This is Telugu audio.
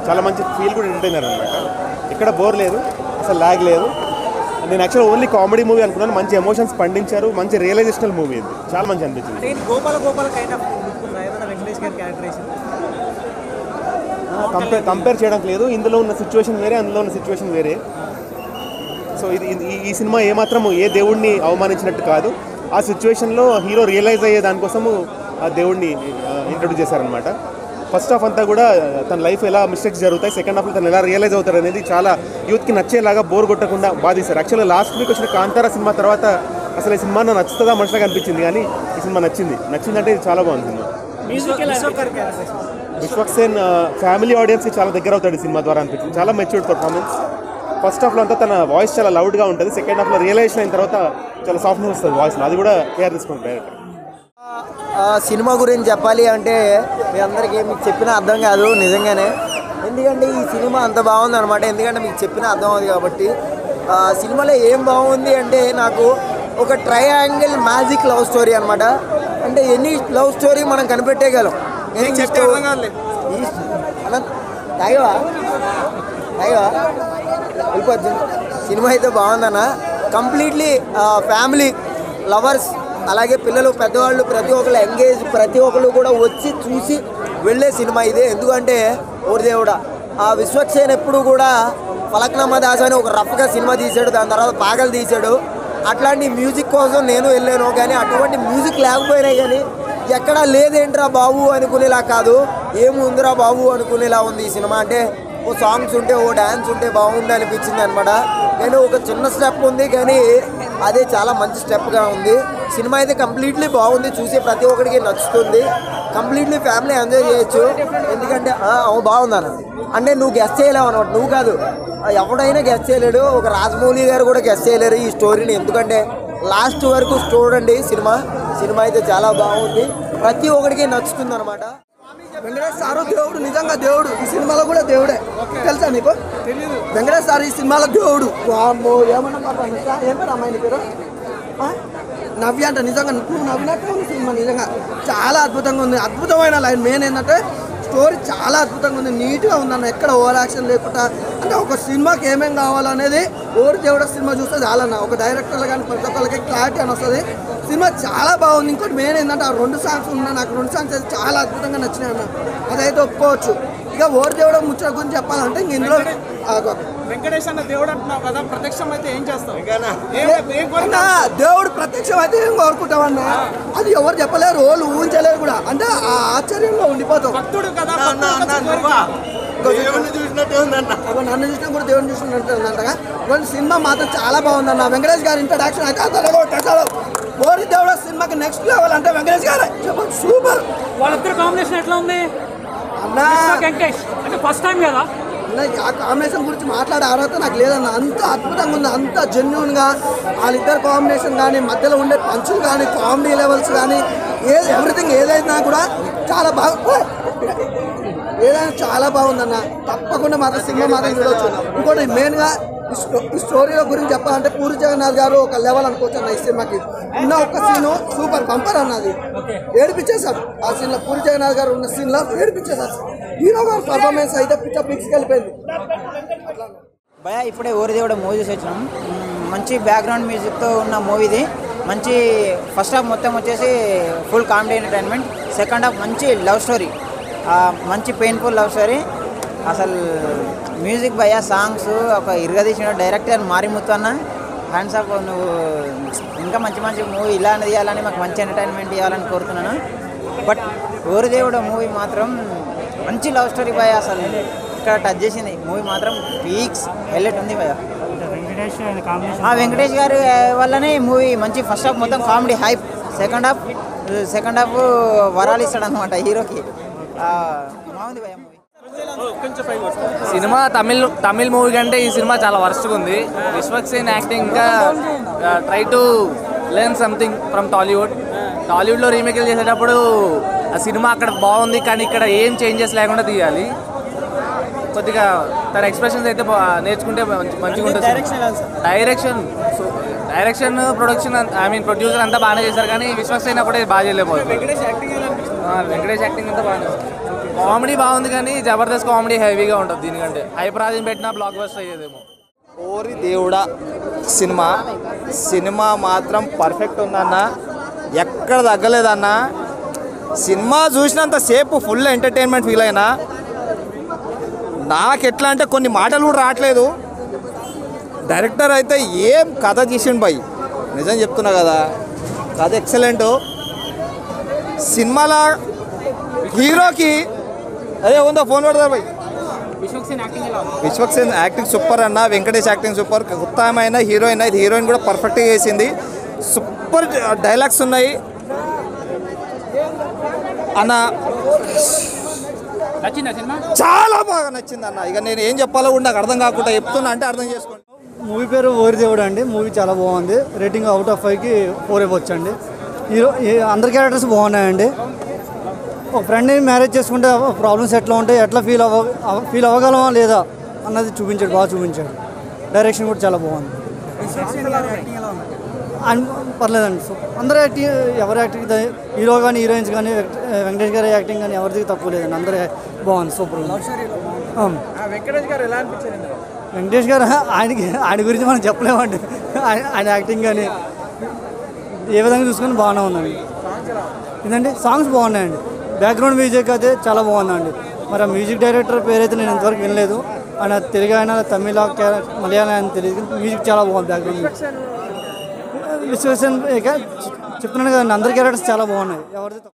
చాలా మంచి ఫీల్ కూడా ఎంటర్టైనర్ అనమాట ఇక్కడ బోర్ లేదు అసలు లాగ్ లేదు నేను యాక్చువల్ ఓన్లీ కామెడీ మూవీ అనుకున్నాను మంచి ఎమోషన్స్ పండించారు మంచి రియలైజేషనల్ మూవీ ఇది చాలా మంచి అనిపించింది అంటే ఇది Gopala Gopala kind of look ఉందా ఏదైనా వెంకటేష్ గారి క్యారెక్టరేషన్ కంపేర్ కంపేర్ చేయడం లేదు ఇందులో ఉన్న సిచ్యువేషన్ వేరే అందులో ఉన్న సిచ్యువేషన్ వేరే సో ఇది ఇది- ఈ- ఈ సినిమా ఏమాత్రం ఏ దేవుడిని అవమానించినట్టు కాదు ఆ సిచ్యువేషన్లో హీరో రియలైజ్ అయ్యే దానికోసము ఆ దేవుడిని ఇంట్రొడ్యూస్ చేశారనమాట ఫస్ట్ హాఫ్ అంతా కూడా తన లైఫ్ ఎలా మిస్టేక్స్ జరుగుతాయి సెకండ్ హాఫ్లో తను ఎలా రియలైజ్ అవుతారు అనేది చాలా యూత్కి నచ్చేలాగా బోర్ కొట్టకుండా బాగా తీశారు యాక్చువల్గా లాస్ట్ వీక్ వచ్చిన కాంతారా సినిమా తర్వాత అసలు ఈ సినిమా నాకు నచ్చుతుందా మనుషులకు అనిపించింది కానీ ఈ సినిమా నచ్చింది నచ్చిందంటే ఇది చాలా బాగుంది సినిమా విశ్వక్ గారి క్యారెక్టరేషన్ విశ్వక్సేన్ ఫ్యామిలీ ఆడియన్స్కి చాలా దగ్గర అవుతాడు ఈ సినిమా ద్వారా అనిపించింది చాలా మెచ్యూర్డ్ పర్ఫార్మెన్స్ ఫస్ట్ హాఫ్లో అంతా తన వాయిస్ చాలా లౌడ్గా ఉంటుంది సెకండ్ హాఫ్లో రియలైజేషన్ అయిన తర్వాత చాలా సాఫ్ట్నెస్ వస్తుంది వాయిస్లో అది కూడా కేర్ తీసుకుంటారు డైరెక్టర్ ఆ సినిమా గురించి చెప్పాలి అంటే మీ అందరికీ మీకు చెప్పిన అర్థం కాదు నిజంగానే ఎందుకంటే ఈ సినిమా అంత బాగుంది అనమాట ఎందుకంటే మీకు చెప్పిన అర్థం అవుతుంది కాబట్టి ఆ సినిమాలో ఏం బాగుంది అంటే నాకు ఒక ట్రయాంగిల్ మ్యాజిక్ లవ్ స్టోరీ అనమాట అంటే ఎన్ని లవ్ స్టోరీ మనం కనిపెట్టేయగలం ఎన్ని స్టో- ఈ- అన్న, తాగవా తాగవా వెళ్ళిపోద్ది సినిమా అయితే బాగుందన్న కంప్లీట్లీ ఫ్యామిలీ లవర్స్ అలాగే పిల్లలు పెద్దవాళ్ళు ప్రతి ఒక్కరు ఎంగేజ్ ప్రతి ఒక్కరు కూడా వచ్చి చూసి వెళ్ళే సినిమా ఇది ఎందుకంటే ఓరి దేవుడా ఆ విశ్వక్సేన్ ఎప్పుడు కూడా ఫలక్నామా దాస్ అని ఒక రఫ్గా సినిమా తీశాడు దాని తర్వాత పాగలు తీశాడు అట్లాంటి మ్యూజిక్ కోసం నేను వెళ్ళాను కానీ అటువంటి మ్యూజిక్ లేకపోయినా కానీ ఎక్కడా లేదేంట్రా బాబు అనుకునేలా కాదు ఏముందిరా బాబు అనుకునేలా ఉంది ఈ సినిమా అంటే ఓ సాంగ్స్ ఉంటే ఓ డ్యాన్స్ ఉంటే బాగుంది అనిపించింది అనమాట కానీ ఒక చిన్న స్టెప్ ఉంది కానీ అదే చాలా మంచి స్టెప్గా ఉంది సినిమా అయితే కంప్లీట్లీ బాగుంది చూసే ప్రతి ఒక్కరికి నచ్చుతుంది కంప్లీట్లీ ఫ్యామిలీ ఎంజాయ్ చేయొచ్చు ఎందుకంటే ఆ, అవును బాగుందన్న అంటే నువ్వు గెస్ట్ చేయలేవు అనమాట నువ్వు కాదు ఆ, ఎవడైనా గెస్ట్ చేయలేడు ఒక రాజమౌళి గారు కూడా గెస్ట్ చేయలేరు ఈ స్టోరీని ఎందుకంటే లాస్ట్ వరకు చూడండి సినిమా సినిమా అయితే చాలా బాగుంది ప్రతి ఒక్కరికి నచ్చుతుంది అనమాట వెంకటేష్ సారు దేవుడు నిజంగా దేవుడు ఈ సినిమాలో కూడా దేవుడే తెలుసా నీకు వెంకటేష్ సార్ ఈ సినిమాలో దేవుడు వామ్మో ఏమన్నా పాప ఏం పేరు అమ్మాయి నీ పేరు ఆ? నవ్య అంట నిజంగా నువ్వు నవ్వినట్టు ఉంది సినిమా నిజంగా చాలా అద్భుతంగా ఉంది అద్భుతమైన లైన్ మెయిన్ ఏంటంటే స్టోరీ చాలా అద్భుతంగా ఉంది నీట్గా ఉందన్న ఎక్కడ ఓవర్ యాక్షన్ లేకుండా అంటే ఒక సినిమాకి ఏమేం కావాలనేది ఓరి దేవుడ సినిమా చూస్తే చాలన్న ఒక డైరెక్టర్లు కానీ ప్రతి ఒక్కరికి క్లారిటీ అని వస్తుంది సినిమా చాలా బాగుంది ఇంకోటి మెయిన్ ఏంటంటే ఆ రెండు సాంగ్స్ ఉన్నాయి నాకు రెండు సాంగ్స్ అయితే చాలా అద్భుతంగా నచ్చినాయి అన్న అదైతే ఒప్పుకోవచ్చు ఇక ఓరి దేవుడ ముచ్చట గురించి చెప్పాలంటే ఇంక ఇందులో ఆ, వెంకటేష్ అన్న దేవుడు అంటున్నావు కదా ప్రత్యక్షం అయితే ఏం చేస్తావు అన్నా దేవుడు ప్రత్యక్షం అయితే ఏం కోరుకుంటామన్నా అది ఎవరు చెప్పలేరు వాళ్ళు ఊహించలేరు కూడా అంటే ఆ ఆశ్చర్యంలో ఉండిపోతాం భక్తుడు కదా దేవుడిని చూసినట్టే ఉందన్న నన్ను చూసినా కూడా దేవుడిని చూసినట్టే ఉందంటగా ఇటువంటి సినిమా మాత్రం చాలా బాగుందన్న వెంకటేష్ గారి ఇంట్రడక్షన్ అయితే అతను కొట్టేశాడు ఓరి దేవుడ సినిమాకి నెక్స్ట్ లెవెల్ అంటే వెంకటేష్ గారే సూపర్ వాళ్ళిద్దరు కాంబినేషన్ ఎట్లా ఉంది అన్నా వెంకటేష్ అంటే ఫస్ట్ టైం కదా అన్న, ఆ కాంబినేషన్ గురించి మాట్లాడే అర్హత నాకు లేదన్న అంత అద్భుతంగా ఉంది అంత జెన్యున్గా వాళ్ళిద్దరు కాంబినేషన్ కానీ మధ్యలో ఉండే పంచులు కానీ కామెడీ లెవెల్స్ కానీ ఏ ఎవ్రీథింగ్ ఏదైనా కూడా చాలా బాగా ఏదైనా చాలా బాగుందన్న తప్పకుండా మాత్రం సినిమా మాత్రం చూడొచ్చు ఇంకోటి మెయిన్గా ఈ స్టో- ఈ స్టోరీల గురించి చెప్పాలంటే పూరి జగన్నాథ్ గారు ఒక లెవెల్ అనుకోవచ్చు అన్న ఈ సినిమాకి ఉన్న ఒక్క సీను సూపర్ బంపర్ అన్నది ఏడిపించేశారు ఆ సీన్లో పూరి జగన్నాథ్ గారు ఉన్న సీన్లో ఏడిపించేశారు హీరో గారు పర్ఫార్మెన్స్ అయితే పిచ్చ పిక్స్కి వెళ్ళిపోయింది భయ ఇప్పుడే ఊరిదేవుడ మూవీ చూసి వచ్చినాం మ్మ్, మంచి బ్యాక్గ్రౌండ్ మ్యూజిక్తో ఉన్న మూవీది మంచి ఫస్ట్ హాఫ్ మొత్తం వచ్చేసి full comedy entertainment second half మంచి లవ్ స్టోరీ మంచి పెయిన్ఫుల్ లవ్ స్టోరీ అసలు మ్యూజిక్ భయ సాంగ్స్ ఒక ఇరగదీసిన డైరెక్టర్ మారిముత్తు అన్న హ్యాండ్స్ ఆఫ్ నువ్వు ఇంకా మంచి మంచి మూవీ ఇలాంటి తీయాలని మాకు మంచి ఎంటర్టైన్మెంట్ ఇవ్వాలని కోరుతున్నాను బట్ ఊరిదేవుడ మూవీ మాత్రం మంచి లవ్ స్టోరీ భయ అసలు ఇక్కడ టచ్ చేసింది మూవీ మాత్రం పీక్స్ హైలైట్ ఉంది భయ వెంకటేష్ ఆ వెంకటేష్ గారి వల్లనే మూవీ మంచి ఫస్ట్ హాఫ్ మొత్తం comedy hype second half second half వరాలు ఇస్తాడు అనమాట హీరోకి ఆ, బాగుంది భయ మూవీ సినిమా తమిళ్ తమిళ్ మూవీ కంటే ఈ సినిమా చాలా వరస్ట్గా ఉంది విశ్వక్ సేన్ యాక్టింగ్ ఇంకా try to learn something from Tollywood టాలీవుడ్లో రీమేక్లు చేసేటప్పుడు ఆ సినిమా అక్కడ బాగుంది కానీ ఇక్కడ ఏం చేంజెస్ లేకుండా తీయాలి కొద్దిగా తన ఎక్స్ప్రెషన్స్ అయితే బా- నేర్చుకుంటే మంచి- మంచిగా ఉంటుంది direction direction production I mean producer అంతా బాగానే చేశారు కానీ విశ్వక్ సేన్ ఒకటే బాగా చేయలేకపోతుంది వెంకటేష్ యాక్టింగ్ ఎలా అనిపిస్తుంది ఆ, వెంకటేష్ యాక్టింగ్ అంతా బాగానే ఉంది. కామెడీ బాగుంది కానీ జబర్దస్త్ కామెడీ హెవీగా ఉంటుంది దీనికంటే హైపరాజన్ పెట్టినా బ్లాక్ బస్టర్ అయ్యేదేమో ఓరి దేవుడా సినిమా సినిమా మాత్రం పర్ఫెక్ట్ ఉందన్న ఎక్కడ తగ్గలేదన్న సినిమా చూసినంత సేపు ఫుల్ ఎంటర్టైన్మెంట్ ఫీల్ అయినా నాకు ఎట్లా అంటే కొన్ని మాటలు కూడా రావట్లేదు డైరెక్టర్ అయితే ఏం కథ తీసిండు బై నిజం చెప్తున్నా కదా కథ ఎక్సలెంట్ సినిమాలో హీరోకి అదే ఉందా ఫోన్ పెడతారు బై విశ్వక్సేన్ యాక్టింగ్ సూపర్ అన్న వెంకటేష్ యాక్టింగ్ సూపర్ ఉత్తమమైన హీరోయిన్ ఇది హీరోయిన్ కూడా పర్ఫెక్ట్గా చేసింది సూపర్ డైలాగ్స్ ఉన్నాయి అన్న నచ్చిందా సినిమా చాలా బాగా నచ్చింది అన్న ఇక నేను ఏం చెప్పాలో కూడా నాకు అర్థం కాకుండా చెప్తున్నా అంటే అర్థం చేసుకోండి మూవీ పేరు ఓరి దేవుడు అండి మూవీ చాలా బాగుంది రేటింగ్ అవుట్ ఆఫ్ ఫైవ్కి ఫోర్ ఇవ్వచ్చు అండి హీరో ఈ అందరి క్యారెక్టర్స్ బాగున్నాయండి ఒక ఫ్రెండ్ని మ్యారేజ్ చేసుకుంటే ప్రాబ్లమ్స్ ఎట్లా ఉంటాయి ఎట్లా ఫీల్ అవ్వ ఫీల్ అవ్వగలమా లేదా అన్నది చూపించాడు బాగా చూపించాడు డైరెక్షన్ కూడా చాలా బాగుంది అన్- పర్లేదండి సో అందరూ యాక్టింగ్ ఎవరి యాక్టింగ్ ద- హీరో కానీ హీరోయిన్స్ కానీ వెంక- వెంకటేష్ గారి యాక్టింగ్ కానీ ఎవరిది తక్కువ లేదండి అందరూ బాగుంది సూపర్ అవును వెంకటేష్ గారు ఎలా అనిపించారు ఇందులో వెంకటేష్ గారు ఆయనకి ఆయన గురించి మనం చెప్పలేమండి ఆయన ఆయన యాక్టింగ్ కానీ ఏ విధంగా చూసుకుని బాగానే ఉందండి ఇదండి సాంగ్స్ బాగున్నాయండి బ్యాక్గ్రౌండ్ మ్యూజిక్ అయితే చాలా బాగుందండి మరి ఆ మ్యూజిక్ డైరెక్టర్ పేరైతే నేను ఇంతవరకు వినలేదు ఆయన తెలుగు అయినా తమిళ కే- మలయాళం అని తెలియదు మ్యూజిక్ చాలా బాగుంది బ్యాక్గ్రౌండ్ మ్యూజిక్ విశ్వసన్ ఇక చెప్తున్నాను కదండి అందరి క్యారెక్టర్స్ చాలా బాగున్నాయి ఎవరిది తక్కువ